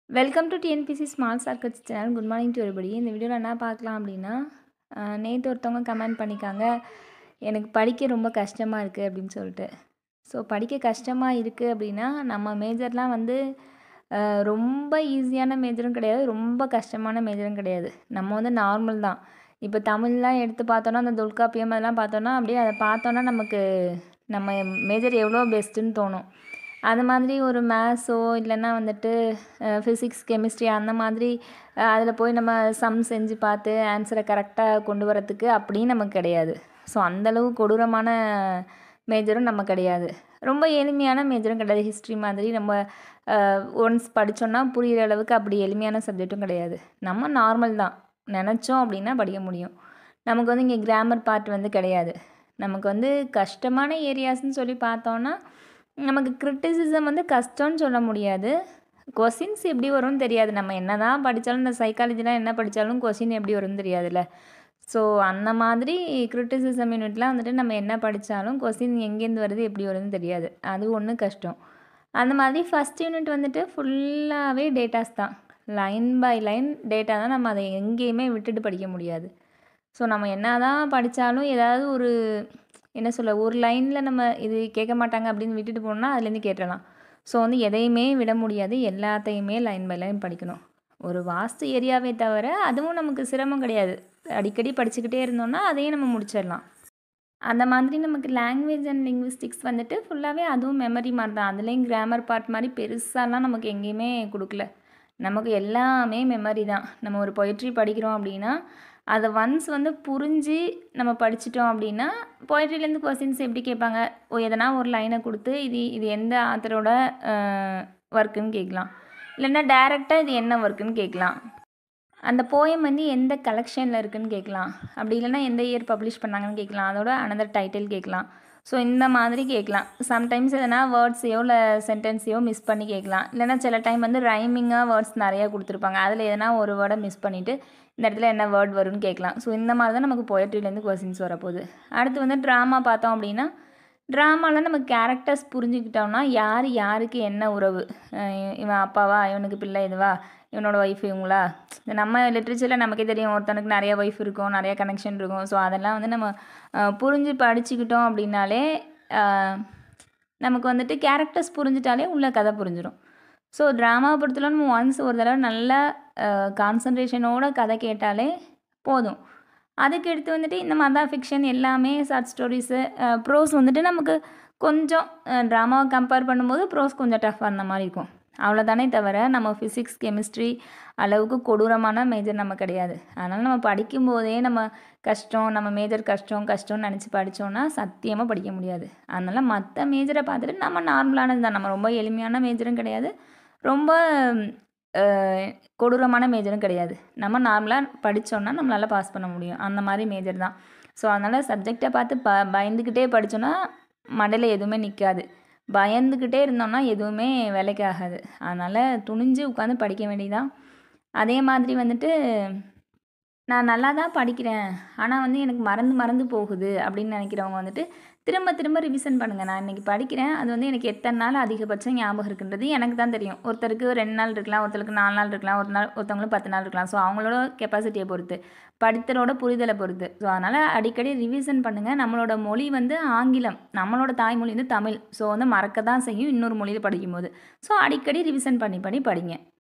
welcome to TNPC small circuits channel good morning to everybody இந்த வீடியோவில் என்ன பார்க்கலாம் அப்படின்னா நேற்று ஒருத்தவங்க கமெண்ட் பண்ணிக்காங்க எனக்கு படிக்க ரொம்ப கஷ்டமாக இருக்குது அப்படின்னு சொல்லிட்டு ஸோ படிக்க கஷ்டமாக இருக்குது அப்படின்னா நம்ம மேஜர்லாம் வந்து அஹ், ரொம்ப ஈஸியான மேஜரும் கிடையாது ரொம்ப கஷ்டமான மேஜரும் கிடையாது நம்ம வந்து நார்மல் தான் இப்போ தமிழ்லாம் எடுத்து பார்த்தோன்னா அந்த தொல்காப்பியம் அதெல்லாம் பார்த்தோன்னா அப்படியே அதை பார்த்தோன்னா நமக்கு நம்ம மேஜர் எவ்வளோ பெஸ்ட்டுன்னு தோணும் அது மாதிரி ஒரு மேத்ஸோ இல்லைன்னா வந்துட்டு ஃபிசிக்ஸ் கெமிஸ்ட்ரி அந்த மாதிரி அதில் போய் நம்ம சம் செஞ்சு பார்த்து ஆன்சரை கரெக்டாக கொண்டு வரத்துக்கு அப்படின்னு நமக்கு கிடையாது ஸோ அந்தளவு கொடூரமான மேஜரும் நம்ம கிடையாது ரொம்ப எளிமையான மேஜரும் கிடையாது ஹிஸ்ட்ரி மாதிரி நம்ம ஒன்ஸ் படித்தோன்னா புரிகிற அளவுக்கு அப்படி எளிமையான சப்ஜெக்ட்டும் கிடையாது நம்ம நார்மல் தான் நினச்சோம் அப்படின்னா படிக்க முடியும் நமக்கு வந்து இங்கே கிராமர் பார்ட் வந்து கிடையாது நமக்கு வந்து கஷ்டமான ஏரியாஸ்னு சொல்லி பார்த்தோன்னா நமக்கு கிரிட்டிசிசம் வந்து கஷ்டம்னு சொல்ல முடியாது கொஷின்ஸ் எப்படி வரும்னு தெரியாது நம்ம என்ன தான் படித்தாலும் இந்த சைக்காலஜிலாம் என்ன படித்தாலும் கொஷின் எப்படி வரும்னு தெரியாதுல்ல ஸோ அந்த மாதிரி கிரிட்டிசிசம் யூனிட்லாம் வந்துட்டு நம்ம என்ன படித்தாலும் கொஸ்டின் எங்கேருந்து வருது எப்படி வருதுன்னு தெரியாது அது ஒன்று கஷ்டம் அந்த மாதிரி ஃபஸ்ட் யூனிட் வந்துட்டு ஃபுல்லாகவே டேட்டாஸ் தான் லைன் பை லைன் டேட்டா தான் நம்ம அதை எங்கேயுமே விட்டுட்டு படிக்க முடியாது ஸோ நம்ம என்ன தான் படித்தாலும் ஏதாவது ஒரு என்ன சொல்ல ஒரு லைனில் நம்ம இது கேட்க மாட்டாங்க அப்படின்னு விட்டுட்டு போனோம்னா அதுலேருந்து கேட்டுடலாம் ஸோ வந்து எதையுமே விட முடியாது எல்லாத்தையுமே லைன் பை லைன் படிக்கணும் ஒரு வாஸ்து ஏரியாவே தவிர அதுவும் நமக்கு சிரமம் கிடையாது அடிக்கடி படிச்சுக்கிட்டே இருந்தோம்னா அதையும் நம்ம முடிச்சிடலாம் அந்த மாதிரி நமக்கு லாங்குவேஜ் அண்ட் லிங்குவிஸ்டிக்ஸ் வந்துட்டு ஃபுல்லாகவே அதுவும் மெமரி மாதிரி தான் அதுலேயும் கிராமர் பார்ட் மாதிரி பெருசாலாம் நமக்கு எங்கேயுமே கொடுக்கல நமக்கு எல்லாமே மெமரி தான் நம்ம ஒரு பொயட்ரி படிக்கிறோம் அப்படின்னா அதை ஒன்ஸ் வந்து புரிஞ்சு நம்ம படிச்சிட்டோம் அப்படின்னா பொயட்ரிலேருந்து கொஸ்டின்ஸ் எப்படி கேட்பாங்க ஓ எதனா ஒரு லைனை கொடுத்து இது இது எந்த ஆத்தரோட ஒர்க்குன்னு கேட்கலாம் இல்லைன்னா டேரெக்டாக இது என்ன ஒர்க்குன்னு கேட்கலாம் அந்த போயம் வந்து எந்த கலெக்ஷனில் இருக்குன்னு கேட்கலாம் அப்படி இல்லைன்னா எந்த இயர் பப்ளிஷ் பண்ணாங்கன்னு கேட்கலாம் அதோட அனதர் டைட்டில் கேட்கலாம் ஸோ இந்த மாதிரி கேட்கலாம் சம்டைம்ஸ் எதனா வேர்ட்ஸையோ இல்லை சென்டென்ஸையோ மிஸ் பண்ணி கேட்கலாம் இல்லைன்னா சில டைம் வந்து ரைமிங்காக வேர்ட்ஸ் நிறையா கொடுத்துருப்பாங்க அதில் எதனா ஒரு வேர்டை மிஸ் பண்ணிவிட்டு இந்த இடத்துல என்ன வேர்ட் வரும்னு கேட்கலாம் ஸோ இந்த மாதிரி தான் நமக்கு பொயட்ரிலேருந்து கொஸ்டின்ஸ் வரப்போகுது அடுத்து வந்து ட்ராமா பார்த்தோம் அப்படின்னா ட்ராமாவில் நம்ம கேரக்டர்ஸ் புரிஞ்சுக்கிட்டோம்னா யார் யாருக்கு என்ன உறவு அஹ் இவன் அப்பாவா இவனுக்கு பிள்ளை இதுவா இவனோட ஒய்ஃப் இவங்களா இந்த நம்ம லிட்ரேச்சரில் நமக்கே தெரியும் ஒருத்தனுக்கு நிறைய ஒய்ஃப் இருக்கும் நிறைய கனெக்ஷன் இருக்கும் ஸோ அதெல்லாம் வந்து நம்ம அஹ், புரிஞ்சு படிச்சுக்கிட்டோம் அப்படின்னாலே அஹ், நமக்கு வந்துட்டு கேரக்டர்ஸ் புரிஞ்சிட்டாலே உள்ள கதை புரிஞ்சிடும் ஸோ ட்ராமாவை பொறுத்தவரை நம்ம ஒன்ஸ் ஒரு தடவை நல்லா கான்சன்ட்ரேஷனோட கதை கேட்டாலே போதும் அதுக்கு எடுத்து வந்துட்டு இந்த மாதிரி தான் ஃபிக்ஷன் எல்லாமே ஷார்ட் ஸ்டோரிஸு ப்ரோஸ் வந்துட்டு நமக்கு கொஞ்சம் ட்ராமாவை கம்பேர் பண்ணும்போது ப்ரோஸ் கொஞ்சம் டஃப் அந்த மாதிரி இருக்கும் அவ்வளோதானே தவிர நம்ம ஃபிசிக்ஸ் கெமிஸ்ட்ரி அளவுக்கு கொடூரமான மேஜர் நம்ம கிடையாது அதனால் நம்ம படிக்கும்போதே நம்ம கஷ்டம் நம்ம மேஜர் கஷ்டம் கஷ்டம்னு நினச்சி படித்தோன்னா சத்தியமாக படிக்க முடியாது அதனால் மற்ற மேஜரை பார்த்துட்டு நம்ம நார்மலானது தான் நம்ம ரொம்ப எளிமையான மேஜரும் கிடையாது ரொம்ப அஹ், கொடூரமான மேஜரும் கிடையாது நம்ம நார்மலாக படித்தோன்னா நம்மளால் பாஸ் பண்ண முடியும் அந்த மாதிரி மேஜர் தான் ஸோ அதனால் சப்ஜெக்டை பார்த்து ப பயந்துக்கிட்டே படித்தோன்னா மண்டையில் எதுவுமே நிற்காது பயந்துக்கிட்டே இருந்தோம்னா எதுவுமே வேலைக்கு ஆகாது அதனால் துணிஞ்சு உட்காந்து படிக்க வேண்டியதான் அதே மாதிரி வந்துட்டு நான் நல்லா தான் படிக்கிறேன் ஆனால் வந்து எனக்கு மறந்து மறந்து போகுது அப்படின்னு நினைக்கிறவங்க வந்துட்டு திரும்ப திரும்ப ரிவிஷன் பண்ணுங்கள் நான் இன்றைக்கி படிக்கிறேன் அது வந்து எனக்கு எத்தனை நாள் அதிகபட்சம் ஞாபகம் இருக்குன்றது எனக்கு தான் தெரியும் ஒருத்தருக்கு ரெண்டு நாள் இருக்கலாம் ஒருத்தருக்கு நாலு நாள் இருக்கலாம் ஒரு நாள் ஒருத்தவங்களுக்கு பத்து நாள் இருக்கலாம் ஸோ அவங்களோட கெப்பாசிட்டியை பொறுத்து படித்தரோட புரிதலை பொறுத்து ஸோ அதனால் அடிக்கடி ரிவிஷன் பண்ணுங்கள் நம்மளோட மொழி வந்து ஆங்கிலம் நம்மளோட தாய்மொழி வந்து தமிழ் ஸோ வந்து மறக்க தான் செய்யும் இன்னொரு மொழியில் படிக்கும்போது ஸோ அடிக்கடி ரிவிஷன் பண்ணி பண்ணி படிங்க